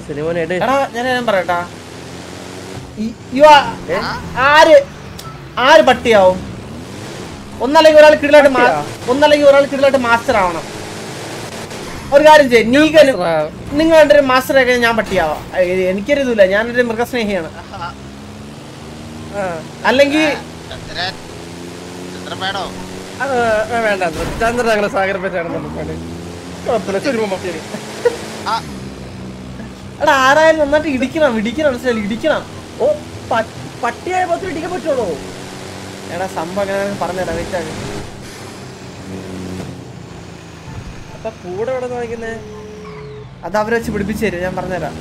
സിനിമനായിട്ട് എടാ ഞാൻ ഞാൻ പറയട്ടാ ഈ- യു ആ- ആര് ആര് പട്ടിയാവും ഒന്നല്ലെങ്കിൽ ഒരാൾ കിടിലായിട്ട് മാ- ഒന്നല്ലെങ്കിൽ ഒരാൾ കിടിലായിട്ട് മാസ്റ്റർ ആവണം ഒരു കാര്യം ചെയ്യും നീകനും നിങ്ങൾ രണ്ടൊരു മാസ്റ്റർ ആയി കഴിഞ്ഞാൽ ഞാൻ പട്ടിയാവാം ഏ, എനിക്കൊരിതില്ല ഞാനൊരു മൃഗസ്നേഹിയാണ് അല്ലെങ്കിൽ ചന്ദ്രൻ ചന്ദ്രൻ വേണോ വേണ്ട ചന്ദ്രൻ ഞങ്ങളെ സാഗരപ്പറ്റാണ് നമുക്ക് കുഴപ്പമില്ല സിനിമ മഫിയാണ് ആ എടാ ആരായാലും നന്നായിട്ട് ഇടിക്കണം ഇടിക്കണം മനസ്സിലായി ഇടിക്കണം ഓ പ- പട്ടിയായ പത്ത് ഇടിക്കാൻ പറ്റുള്ളൂ എടാ സംഭവം എങ്ങനെ പറഞ്ഞുതരാം വെയിറ്റ് ആക്കി അപ്പൊ കൂടെ എവിടെ വാങ്ങിക്കുന്നേ അത് അവരെ വെച്ച് പിടിപ്പിച്ചു തരും ഞാൻ പറഞ്ഞുതരാം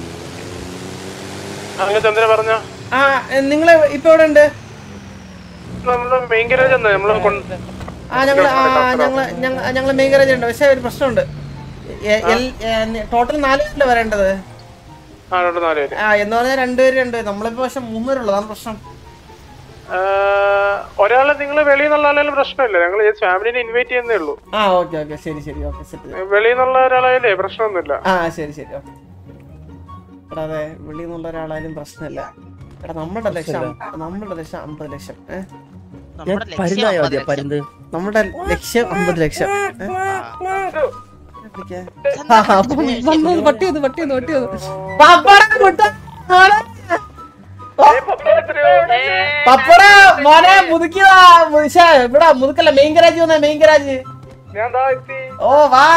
അങ്ങനെ ചന്ദ്ര പറഞ്ഞ ആ നിങ്ങൾ ഇപ്പൊ എവിടെ ഉണ്ട് നമ്മള് മെയിൻ ഗാരേജ് എന്താ നമ്മള് കൊണ്ട് ആ ഞങ്ങള് ആ ഞങ്ങള് ഞങ്ങ- ഞങ്ങള് മെയിൻ ഗാരേജ് ഉണ്ട് പക്ഷെ ഒരു പ്രശ്നമുണ്ട് ടോട്ടൽ നാല് പേരല്ലേ വരേണ്ടത് ആ രണ്ട് നാല് പേര് ആ എന്ന് പറഞ്ഞാൽ രണ്ടുപേര് രണ്ട് നമ്മളിപ്പോ പക്ഷെ മൂന്നുപേരുള്ളൂ അതാണ് പ്രശ്നം ആ, ഒരാളെ നിങ്ങൾ വെളിയിൽ നിന്നുള്ള ആളായാലും പ്രശ്നമില്ല ഞങ്ങൾ ഫാമിലിനെ ഇൻവൈറ്റ് ചെയ്യുന്നേ ഉള്ളൂ ആ ഓക്കെ ഓക്കെ ശരി ശരി ഓക്കെ സെറ്റ് വെളിയിൽ നിന്നുള്ള ഒരാളായാലേ പ്രശ്നമൊന്നുമില്ല ആ ശരി ശരി ഓക്കെ എടാ അതെ വെളിയിൽ നിന്നുള്ള ഒരാളായാലും പ്രശ്നമില്ല എടാ നമ്മുടെ ലക്ഷം നമ്മുടെ ലക്ഷം അമ്പത് ലക്ഷം ഏ നമ്മുടെ ലക്ഷ്യം പരുന്നായോ അമ്പത് മതിയോ ലക്ഷം. പരുന്ത് നമ്മുടെ ലക്ഷ്യം അമ്പത് ലക്ഷം ഏ? ആ. പിടിക്കാ. ആ, ആ, അപ്പം വന്നു, പട്ടി വന്നു പട്ടി വന്നു പട്ടി വന്നു പപ്പട മുട്ട ആളെ. പപ്പട മോനെ മുതുക്കിയതാ ശ്ശേ, ഇവിടെ മുതുക്കല്ല മെയിൻ ഗരാജ് വന്ന മെയിൻ ഗരാജ് ഞാൻ ദാ എത്തി ഓ വാ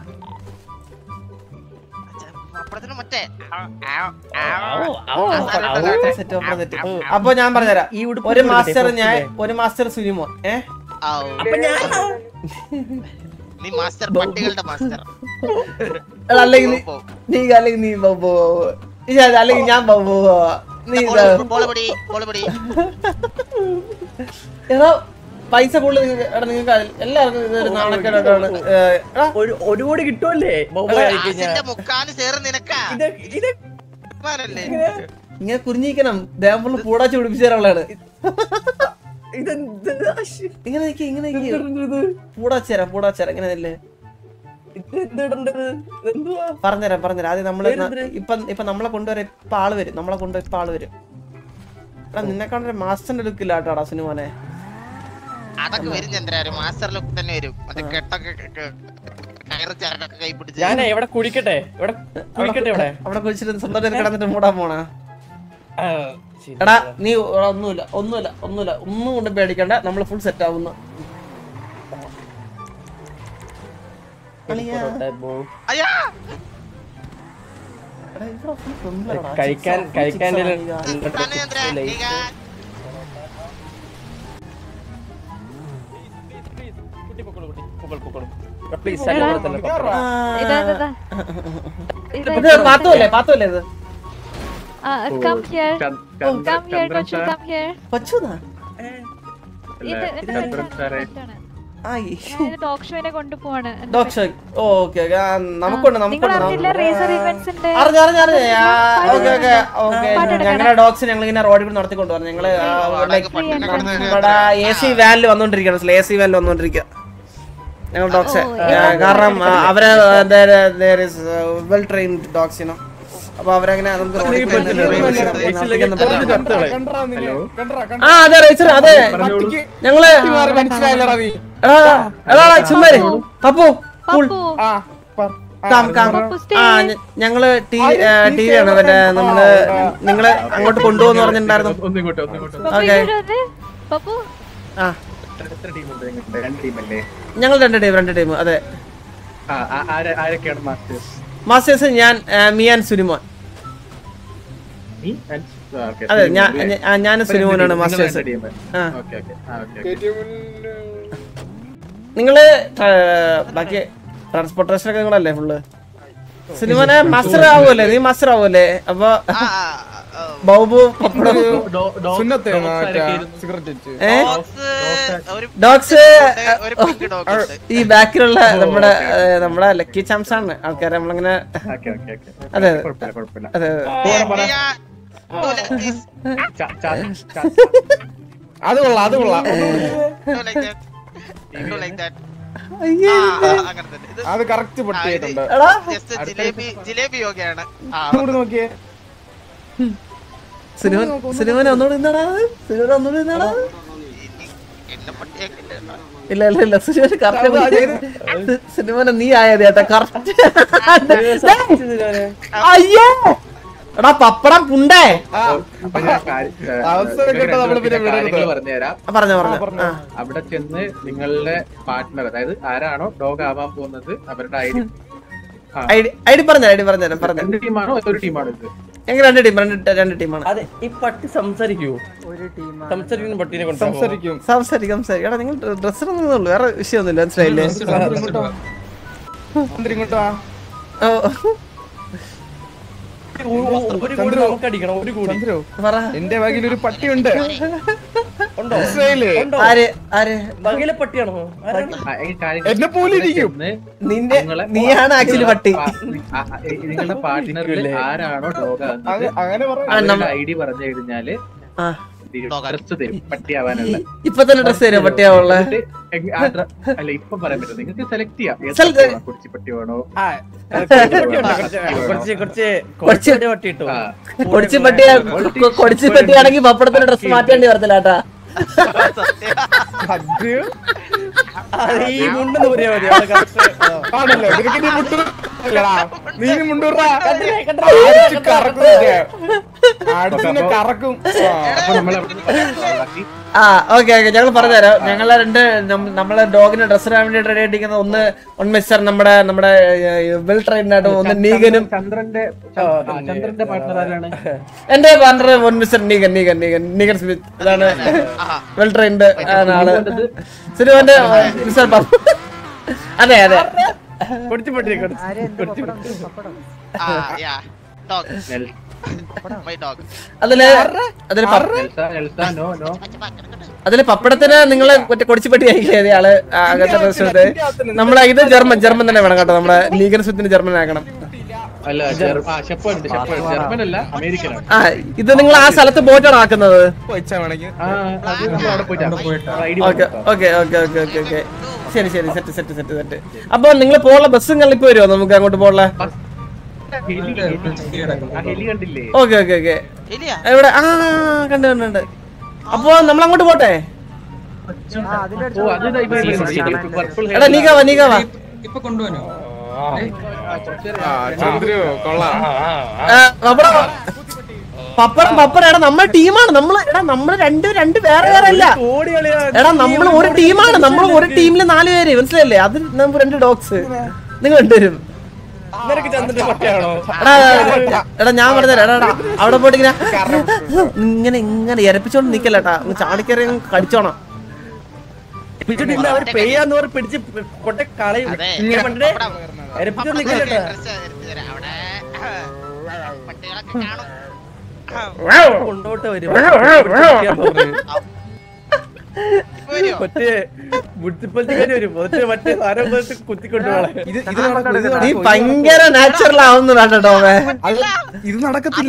പപ്പടത്തിന് മറ്റേ ആ, ആ, ആ. ഓ, സെറ്റ് പപ്പടം സെറ്റ്. അപ്പൊ ഞാൻ പറഞ്ഞുതരാം ഈ ഉടുപ്പ് ഒരു ഇട്ട് മാസ്റ്റർ കൊടുക്കട്ടെ, ഞാൻ പോസ്റ്റിലെ. ഒരു മാസ്റ്റർ സുനിമോൻ ഏ ഔ. അപ്പൊ ഞാൻ നീ മാസ്റ്റർ പട്ടികളുടെ മാസ്റ്റർ എടാ, അല്ലെങ്കിൽ നീ- പോ, നീ അല്ലെങ്കിൽ നീ ബോ- ബോ- ബോ. ഇല്ല, അല്ലെങ്കിൽ ഞാൻ ബോ- ബോ- ബോ. നീ ബോള് ഇത് ബോള് പിടി ബോള് പിടി എടാ പൈസ കൂടുതൽ നിങ്ങൾക്ക് എടാ നിങ്ങൾക്ക് എല്ലാവർക്കും ഇതൊരു നാണക്കേടാണ് ഏ, എടാ ഒരു ഒരു കോടി കിട്ടുമല്ലേ ബൊബ്ബ കഴിക്കഴിഞ്ഞാ? ഗ്ലാസിന്റെ മുക്കാല് ചേർന്ന് നിനക്കാ ഇത് ഇത് മാനല്ലേ? ഇങ്ങനെ കുഞ്ഞിക്കണം ദേവപ്പുള്ള പൂടാച്ച് പിടിപ്പിച്ച ഒരാളാണ് ഇതെന്ത് ആശി- ഇങ്ങനെ നിക്ക് ഇങ്ങനെ നിക്ക് ഇതെന്ത് ഇത്? പൂടാച്ചേരാ പൂടാച്ചേരാ ഇങ്ങനെ നില്ലേ ഇത് എന്തിടണ്ടത്? ഇതെന്തുവാ? പറഞ്ഞുതരാം പറഞ്ഞുതരാം ആദ്യം നമ്മള് ന- പേരെന്തിന്? ഇപ്പൊ ഇപ്പൊ നമ്മളെ കൊണ്ടുവരാൻ ഇപ്പൊ ആള് വരും നമ്മളെ കൊണ്ടുവരാൻ ഇപ്പൊ ആള് വരും എടാ നിന്നെ കണ്ടൊരു മാസ്റ്ററിന്റെ ലുക്കില്ല കേട്ടോടാ സിനിമനെ അതൊക്കെ വരും ചന്ദ്ര ഒരു മാസ്റ്റർ ലുക്ക് തന്നെ വരും മറ്റേ കെട്ടൊക്കെ ക- ക- കയറ് ചരടൊക്കെ കൈ പിടിച്ച് ഞാനേ ഇവിടെ കുടിക്കട്ടെ ഇവിടെ കുടിക്കട്ടെ ഇവിടെ അവിടെ കുഴിച്ചിട്ട് സ്വന്തമായിട്ട് കിടന്നിട്ട് മൂടാൻ പോണാ ആ, ശരി. എടാ നീ എടാ, ഒന്നുമില്ല ഒന്നുമില്ല ഒന്നുമില്ല ഒന്നും കൊണ്ട് പേടിക്കണ്ട നമ്മൾ ഫുൾ സെറ്റ് ആവുന്നു അളിയാ. പൊറോട്ട ബോ. അയ്യാ എടാ, ഇവിടെ full പെമ്പിളാടാ. കഴിക്കാൻ ചിപ്സാ, കഴിക്കാൻ ചിപ്സാ, എന്തെങ്കിലും ഇതാ. തന്നെ ചന്ദ്ര നീ കാ- കുട്ടി പൊക്കോളൂ, കുട്ടി. പൊക്കോളൂ, പൊക്കോളൂ. Please, ശല്യം പെടുത്തല്ലേ, പൊക്കോളൂ. ആ. ഇതാ ഇതാ ഇത് പാത്തുവല്ലേ പാത്തുവല്ലേ ഇത് കം ഹിയർ കം ഹിയർ കൊച്ചു കം ഹിയർ കൊച്ചുന്നാ ഇത് ആ ടോക്ക് ഷോയിനെ കൊണ്ടുപോവാണ് ഡോഗ് ഷോ ഓക്കെ ഓക്കെ നമുക്കുണ്ട് നിങ്ങൾ നമുക്കുണ്ട് അറിഞ്ഞില്ല റേസർ ഇവന്റ്സിന്റെ അറിഞ്ഞു അറിഞ്ഞു അറിഞ്ഞു ഓക്കെ ഓക്കെ ഓക്കെ ഞങ്ങളുടെ ഡോഗ്സ് ഞങ്ങൾ ഇങ്ങനെ റോഡിൽ കൂടി നടത്തിക്കൊണ്ട് പോകും ഞങ്ങള് ആ, like, പട്ടിനെ കിടന്ന് നമ്മുടെ എ സി വാനിൽ വന്നോണ്ടിരിക്കണം എ സി വാനിൽ വന്നോണ്ടിരിക്കുക ഞങ്ങൾ ഡോഗ്സ് കാരണം ആ, അവരെ വെൽ ട്രെയിൻഡ് ഡോഗ്സ് ഇനോ അപ്പൊ അവരങ്ങനെ നമുക്ക് റോഡിൽ കൂടി നടത്തിക്കൊന്നും പറ്റില്ല. ആ അതെ റേച്ചർ അതെ ഞങ്ങള് എടാ എടാ ചുമ്മാരി Pappu cool Pappu calm calm Pappu stay. ആ ഞ- ഞങ്ങള് ടി ടി വി ആണ് മറ്റേ നമ്മള് നിങ്ങളെ അങ്ങോട്ട് കൊണ്ടുപോകുന്ന പറഞ്ഞിട്ടുണ്ടായിരുന്നു പപ്പു Okay. ഇങ്ങോട്ട് വന്നേ. പപ്പു ആ ഞങ്ങൾ രണ്ട് ടീം രണ്ട് ടീം അതെ ആരൊക്കെയാണ് മാസ്റ്റേഴ്സ് മാസ്റ്റേഴ്സ് ഞാൻ ആ, മിയാൻ സുനിമോൻ അതെ ഞാൻ ഞാൻ- ഞാൻ സുനിമോനാണ് മാസ്റ്റേഴ്സ് ആ നിങ്ങള് ആ, ബാക്കി ട്രാൻസ്പോർട്ടേഷൻ ഒക്കെ നിങ്ങളല്ലേ ഫുള്ള് സിനിമനെ മാസ്റ്റർ ആവുമല്ലേ നീ മാസ്റ്റർ ആവുമല്ലേ അപ്പൊ ആ, ആ, ആ, ബൗബു പപ്പടം ഏ ഡോഗ്സ് ഒരു ഡോഗ്സ് ഒരു പിങ്ക് ഡോഗ് ഉണ്ട് ഈ ബാക്കിലുള്ള നമ്മുടെ ഏ, നമ്മുടെ ലക്കി ചാംസ് ആണ് ആൾക്കാരെ നമ്മളിങ്ങനെ അതെ കുഴപ്പമില്ല അതെ ഏ, ഞാൻ- do like this, അത് കൊള്ളാം അത് കൊള്ളാം do like that, do like that. അയ്യേ. ആ, അങ്ങനെ തന്നെ ഇത് അത് കറക്റ്റ് പൊട്ടിയിട്ടുണ്ട് എടാ ജസ്റ്റ് ജിലേബി ജിലേബി യോഗയാണ് ആ ഇങ്ങോട്ട് നോക്കിയേ സിനിമ സിനിമനെ ഒന്നുകൂടി നിന്നാടാ സിനിമനെ ഒന്നുകൂടി നിന്നാടാ എന്നെ പട്ടിയാക്കില്ല ഇല്ല ഇല്ല ഇല്ല സിനിമന് കറക്റ്റ് സിനിമനെ നീ ആയത് ചേട്ടാ കറക്റ്റ് അയ്യേ എടാ പപ്പടം പുണ്ടേ അപ്പൊ ഞാൻ കാര്യം- ഏ, അവസരം ഞാൻ കിട്ടാൻ നമ്മള് പിന്നെ രണ്ട് കാര്യങ്ങൾ വിടരുത്. പറഞ്ഞുതരാം പറഞ്ഞോ പറഞ്ഞോ ആ. അവിടെ ചെന്ന് നിങ്ങളുടെ പാർട്ട്ണർ അതായത് ആരാണോ ഡോഗ് ആവാൻ പോകുന്നത് അവരുടെ ഐഡി ഐഡി ഐഡി പറഞ്ഞോ ഐഡി പറഞ്ഞുതരാം പറഞ്ഞു രണ്ട് ടീമാണോ ഒരു ടീമാണോ ഇത് ഞങ്ങൾ രണ്ട് ടീം രണ്ട് രണ്ട് ടീമാണ് അതെ ഈ പട്ടി സംസാരിക്കൂ സംസാരിക്കുന്ന പട്ടീനെ കൊണ്ട് സംസാരിക്കും സംസാരിക്കും സംസാരിക്കും എടാ നിങ്ങൾ ഡ്രസ്സിൽ നിന്നുള്ളൂ വേറെ വിഷയമൊന്നുമില്ല മനസ്സിലായില്ലേ ചന്ദ്ര ഇങ്ങോട്ട് വാ ഓ ഒരു കൂടി നമുക്ക് അടിക്കണം ഒരു കൂടി ചന്ദ്രു പറ എന്റെ വകയിൽ ഒരു പട്ടിയുണ്ട് ഉണ്ടോ മനസ്സിലായില്ലേ ഉണ്ടോ ആര് ആര് ബകയിലെ പട്ടിയാണോ ആരാണ്? ആ, ഈ കാര്യങ്ങൾ എന്നെ പോലെ ഇരിക്കും. ചെന്ന് നിന്റെ നിങ്ങളെ- നീയാണ് ആക്ച്വലി പട്ടി ആ, ആ, ആ, നിങ്ങളുടെ പാർട്ട്ണറിൽ ആരാണോ ഡോഗ് അത് ആകുന്നത് അങ്ങനെ പറയാം ആ, നമ്മ- അവരുടെ ഐഡി പറഞ്ഞു കഴിഞ്ഞാല് ആ ഡ്രസ് തരും പട്ടിയാവാനുള്ള ഇപ്പൊ തന്നെ ഡ്രസ് തരുമോ പട്ടിയാവുള്ള എന്നിട്ട് എങ് ആ ഡ്ര- അല്ല ഇപ്പൊ പറയാൻ പറ്റും നിങ്ങൾക്ക് സെലക്ട് ചെയ്യാം ഏത് Select- പട്ടി വേണോ? കുടിച്ചി പട്ടി വേണോ ആ, പട്ടിയുണ്ടോ? കുറച്ച് കുറച്ച് കുറച്ച് കുറച്ച് പട്ടി ഇട്ടു ആ. കൊടിച്ചു പട്ടിയ കൊടിച്ചു പട്ടിയാണെങ്കിൽ പപ്പടത്തിന്റെ ഡ്രസ് മാറ്റേണ്ടി വരത്തില്ല കേട്ടാ അത് അത് ഈ മുണ്ടെന്ന് പറയാ മതി അവിടെ correct. ആ. ആണല്ലോ നിനക്ക് നീ മുണ്ടൂറാ നീ മുണ്ടൂറാ കണ്ടില്ലേ, കണ്ടില്ലേ? അടിച്ച് കറക്കും അടുത്തിനെ കറക്കും ആ. അപ്പൊ നമ്മൾ അവിടെ ബാക്കി ആ ഓക്കെ ഓക്കെ ഞങ്ങൾ പറഞ്ഞുതരാം ഞങ്ങളെ രണ്ട് നം- നമ്മളെ ഡോഗിനെ ഡ്രസ് ഇടാൻ വേണ്ടി റെഡി ആയിട്ടിരിക്കുന്ന ഒന്ന് ഒന്ന് മിസ്റ്റർ നമ്മുടെ നമ്മുടെ വെൽ ട്രെയിൻഡായിട്ടും ഒന്ന് നീഗനും ചന്ദ്രന്റെ ചന്ദ്- ആ, ചന്ദ്രന്റെ പാർട്ട്ണർ ആരാണ് എന്റെ partner one Mister Negan Negan Negan Negan Smith ഇതാണ് ആ വെൽ ട്രെയിൻഡ് ആള് സിനിമന്റെ മിസ്റ്റർ പപ്പ അതെ അതെ കൊടിച്ചു പട്ടിയെ കൊടിച്ചു കൊടിച്ചു പട്ടി. ആ യാ ഡോഗ് നെൽ- മൈ ഡോഗ് അതില് അതില് പപ്പ- എൽസ എൽസ നോ നോ അതില് പപ്പടത്തിന് നിങ്ങള് മറ്റേ കൊടിച്ചുപെട്ടി അയക്കിയത് ആള് ആ, അങ്ങനത്തെ ഡ്രസ് ഇട്ട് നമ്മളെ ഇത് ജർമ്മൻ ജർമ്മൻ തന്നെ വേണം കേട്ടോ നമ്മുടെ നീഗൻ സ്മിത്തിന് ജർമ്മൻ ആക്കണം അല്ല ജർമ്മ ആ ഷെപ്പേർഡ് ഷെപ്പേർഡ് ജർമ്മൻ അല്ല അമേരിക്കനാണ് ആ ഇത് നിങ്ങൾ ആ സ്ഥലത്ത് പോയിട്ടാണ് ആക്കുന്നത് വെച്ചാ വേണമെങ്കിൽ ആ അത് നമ്മൾ അവിടെ പോയിട്ട് ID okay okay okay okay okay okay ശരി ശരി സെറ്റ് സെറ്റ് സെറ്റ് സെറ്റ് അപ്പൊ നിങ്ങൾ പോകാനുള്ള ബസ്സുകൾ ഇപ്പൊ വരുമോ നമുക്ക് അങ്ങോട്ട് പോകാനുള്ള ഹെലി കണ്ടില്ലേ ഓക്കെ ഓക്കെ ഓക്കെ ഇല്ല എവിടെ ആ കണ്ടു കണ്ടു കണ്ട് അപ്പൊ നമ്മൾ അങ്ങോട്ട് പോട്ടെ ഓ അത് ദാ ഇവിടെ പർപ്പിൾ എടാ നീക്കാവാ നീക്കാവാ ആ ചന്ദ്രു കൊള്ളാം ആ, പപ്പടം പപ്പടം പപ്പടം എടാ നമ്മൾ ടീമാണ് നമ്മൾ എടാ നമ്മൾ രണ്ട് രണ്ട് വേറെ വേറെ അല്ല ഓടി കളിയാ. എടാ നമ്മൾ ഒരു ടീമാണ് നമ്മൾ ഒരു ടീമിൽ നാല് പേര് മനസ്സിലല്ലേ അത് നമ്മൾ രണ്ട് ഡോഗ്സ് നിങ്ങൾ രണ്ടുപേരും നിനക്ക് ചന്ദ്രന്റെ പട്ടിയാണോ എടാ എടാ, എടാ ഞാൻ പറഞ്ഞുതരാം എടാ എടാ അവിടെ പോയിട്ട് ഇങ്ങനെ ഇങ്ങനെ ഇങ്ങനെ എരപ്പിച്ചോണ്ട് നിക്കല്ലേട്ടാ അങ്ങ് ചാടിക്കറി അങ്ങ് കടിച്ചോണം പിടിച്ചിട്ടില്ല അവര് പെയ്യാന്ന് പറഞ്ഞ് പിടിച്ച് കൊണ്ട കളയും അതെ ഞാൻ പണ്ടേ പപ്പടം. എരപ്പിച്ചു പപ്പടം നിക്കല്ലേട്ടാ ഡ്രസ്സ് എടുത്ത് തരാം. അവിടെ പട്ടികളൊക്കെ കാണും കൊണ്ടോട്ട് വരും പിടിക്കാൻ പറഞ്ഞു. ഇപ്പൊ വരുവോ? മറ്റേ മുനിസിപ്പാലിറ്റിക്കാര് വരും മറ്റേ മറ്റേ സാധനം പോയിട്ട് കുത്തിക്കൊണ്ടു പോളെ ഇത് ഇത് നടക്കും ഇത് നീ നടക്കും. ഭയങ്കര നാച്ചുറൽ ആവുന്നു വേണ്ട ടോമേ അത് ഇത് നടക്കത്തില്ല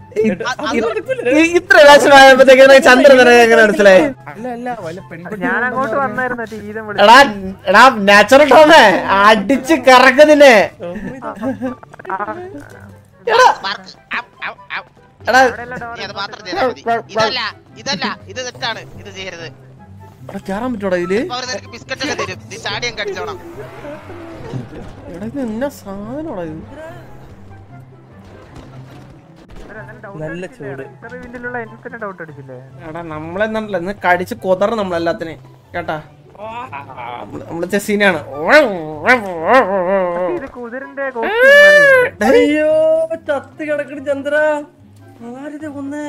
ഇത്ര വേഷമായപ്പോഴത്തേക്ക് ചന്ദ്രൻ നിനക്ക് എങ്ങനെ മനസ്സിലായി അല്ല അല്ല വല്ല പെൺകുട്ടി ഞാൻ അങ്ങോട്ട് വന്നായിരുന്നു തീരം എടാ എടാ നാച്ചുറൽ ടോമേ അടിച്ച് കറക്കുന്നതിനെ എടാ മാർക്ക്. ഔ, ഔ, ഔ. എടാ നീ അത് മാത്രം ചെയ്താൽ മതി ഇതല്ല ഇതല്ല ഇത് തെറ്റാണ് ഇത് ചെയ്യരുത് എടാ കേറാൻ പറ്റൂടാ ഇതില് അപ്പൊ അവര് നിനക്ക് ബിസ്ക്കറ്റ് ഒക്കെ തരും നീ ചാടിയും കടിച്ചോണം എടാ ഇത് എന്നാ സാധനമാടാ ഇത് നല്ല ചൂട് വിൻഡിലുള്ള എനിക്കെന്നെ ഡൗട്ട് അടിച്ചില്ലേ എടാ നമ്മളെ നല്ല ഇന്ന് കടിച്ച് കൊതറ് നമ്മളെല്ലാത്തിനെ കേട്ടാ നമ്മള് നമ്മള് ചെസീനാണ് ഇത് കുതിരന്റെ അയ്യോ ചത്ത് കിടക്കണ ചന്ദ്ര ആരിത് കൊന്ന്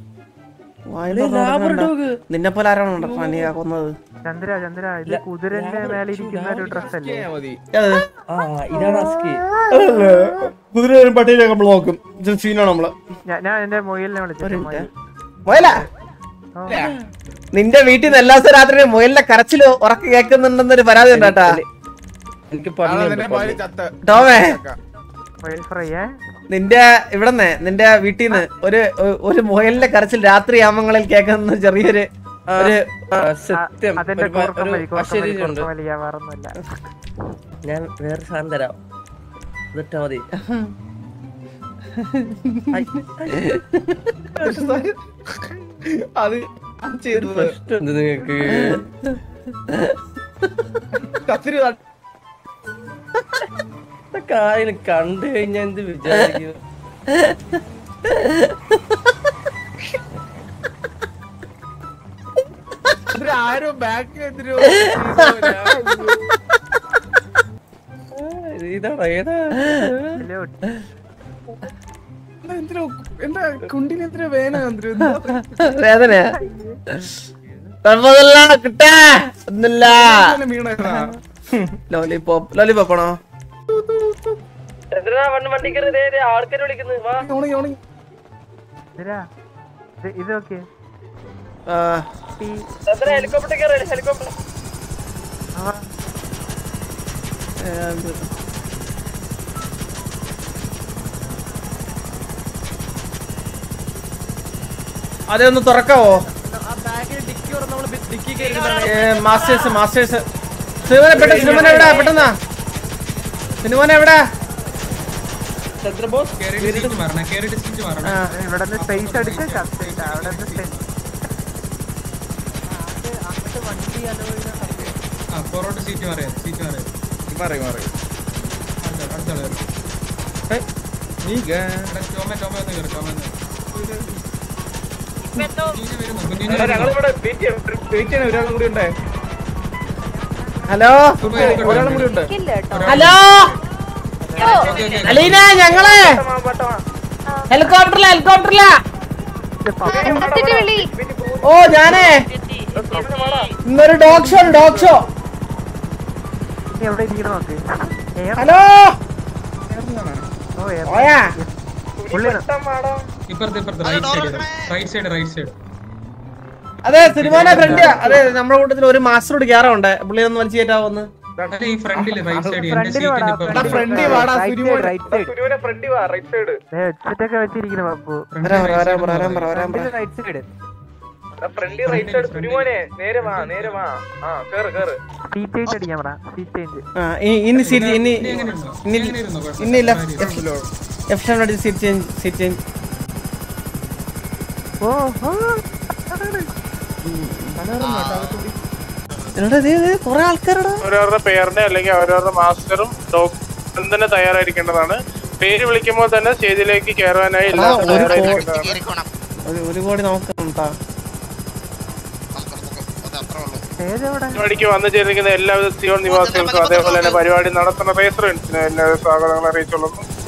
ലാബർ ഡോഗ് നിന്നെ പോലെ ആരാണ് പനി കൊന്നത് ചന്ദ്ര ചന്ദ്ര ഇത് കുതിരന്റെ മേലെ ഇരിക്കുന്ന ഒരു ഡ്രസ് അല്ലേ മതി ഏത്? ആ ഇതാണ് അസ്കി അതല്ലേ? കുതിര പട്ടിയിലൊക്കെ നമ്മൾ നോക്കും സീനാണ് നമ്മള് ഞാൻ ഞാൻ എന്റെ മൊയിലിനെ വിളിച്ചു മുയല നിന്റെ വീട്ടിൽ നിന്ന് എല്ലാ ദിവസവും രാത്രി മുയലിന്റെ കരച്ചില് ഉറക്കി കേൾക്കുന്നുണ്ടെന്നൊരു പരാതി ഉണ്ട് കേട്ടാ എനിക്ക് അതിന്റെ പാല് പറഞ്ഞു ചത്ത് ടോമേ മൊയിൽ ഫ്രൈ ഏ നിന്റെ ഇവിടെന്ന് നിന്റെ വീട്ടിൽ നിന്ന് ഒരു ഒ- ഒരു മുയലിന്റെ കരച്ചിൽ രാത്രി യാമങ്ങളിൽ കേൾക്കുന്ന ചെറിയൊരു ആ, ഒരു ആ, സത്യം അതിന്റെ ഒരു പ- കൂർക്കം ഒരു വലി കൂർക്കം വലി അശരീരമുണ്ട് കൂർക്കം വലിയ വേറൊന്നുമില്ല ഞാൻ വേറെ സാധനം തരാം ഇതിട്ടാ മതി അത് ചെയ്തത് പ്രശ്നമുണ്ട് നിങ്ങക്ക് കത്തിരി ഇതൊക്കെ ആരെങ്കിലും കണ്ടു കഴിഞ്ഞാ എന്ത് വിചാരിക്കും ആരോ ബാക്ക് എതിരോ ഇതാണോ ഏതാ എന്തിനോ എന്താ കുണ്ടിന് എന്തിനാ വേന വേദന കുഴപ്പമില്ല കിട്ടാ ഒന്നില്ല ലോലിപോപ്പ് ലോലിപോപ്പ് ആണോ വണ്ടിക്കറി ആൾക്കാർ വിളിക്കുന്നു വാ ഇതിലാ, ഇത് ഇത് ഓക്കെ ആ, ഹെലികോപ്റ്റർ കയറി ഹെലികോപ്റ്റർ ഏ, ഇത്. അതെ ഒന്ന് തുറക്കാവോ ഏ, മാസ്റ്റേഴ്സ് മാസ്റ്റേഴ്സ് സിനിമനെ പെട്ടെന്ന് സിനിമനെ എവിടാ പെട്ടെന്നാ സിനിമനെ എവിടാ ചന്ദ്രബോസ് ആ, ഇവിടെ നിന്ന് സ്പേസ് അടിച്ച് ചത്തിട്ട് അവിടെ നിന്ന് space- ഹലോ കില്ല കേട്ടോ ഹലോ അലീന ഞങ്ങളെ ഹെലികോപ്റ്ററില ഹെലികോപ്റ്ററില എന്നിട്ട് വിളി ഓ ഞാനേ ഇന്നൊരു ഡോഗ് ഷോ ഡോഗ് ഷോ ഇനി എവിടെ ഇരിക്കണം നോക്ക് ഏ, ഹലോ ഓ, ഏ, ഓയാ പുള്ളി അതെ സിനിമാനെ ഫ്രണ്ട് അതെ നമ്മുടെ കൂട്ടത്തിൽ ഒരു മാസ്റ്ററോട് കയറുണ്ട് പുള്ളി ഒന്ന് വലിച്ചു കയറ്റാവോന്ന് ഫ്രണ്ടില് വാടാ ഫ്രണ്ടി വാടാ സുരുമോൻ റൈറ്റ് സൈഡ് ഹെഡ്സെറ്റ് ഒക്കെ വെച്ചിരിക്കുന്നു പപ്പു വരാൻ പറ വരാൻ പറ വരാൻ പറ വരാൻ പറ റൈറ്റ് സൈഡ് സീറ്റ് ചേഞ്ച് അടിക്കാൻ പറ സീറ്റ് ചേഞ്ച് ആ ഇ- ഇനി സീറ്റ് ഇനി ഇനി ഇനി ലെഫ്റ്റ് എഫ് സെവൻ അടിച്ച് സീറ്റ് ചേഞ്ച് സീറ്റ് ചേഞ്ച് ഓ ഓ എന്നോട് ഇത് ഇത് കുറെ ആൾക്കാരടാ അവരവരുടെ പേരിന്റെ അല്ലെങ്കിൽ അവരവരുടെ മാസ്റ്ററും ഡോക്ടറും തന്നെ തയ്യാറായിരിക്കേണ്ടതാണ് പേര് വിളിക്കുമ്പോൾ തന്നെ സ്റ്റേജിലേക്ക് കയറാനായി ആ, എല്ലാവരും ഒരു തയ്യാറായിരിക്കേണ്ടതാണ് കേറിക്കോണം ഒരു ഒരു കോടി നോക്കണം ട്ടാ. നമുക്ക് നമുക്ക് അത് അത്രേ ഉള്ളൂ സ്റ്റേജ് എവിടെ പരിപാടിക്ക് വന്നു ചേർന്നിരിക്കുന്ന എല്ലാവിധ സിയോൺ നിവാസികൾക്കും അതേപോലെ തന്നെ പരിപാടി നടത്തുന്ന റേസറൻസിനും എല്ലാവരും സ്വാഗതങ്ങൾ അറിയിച്ചുകൊള്ളുന്നു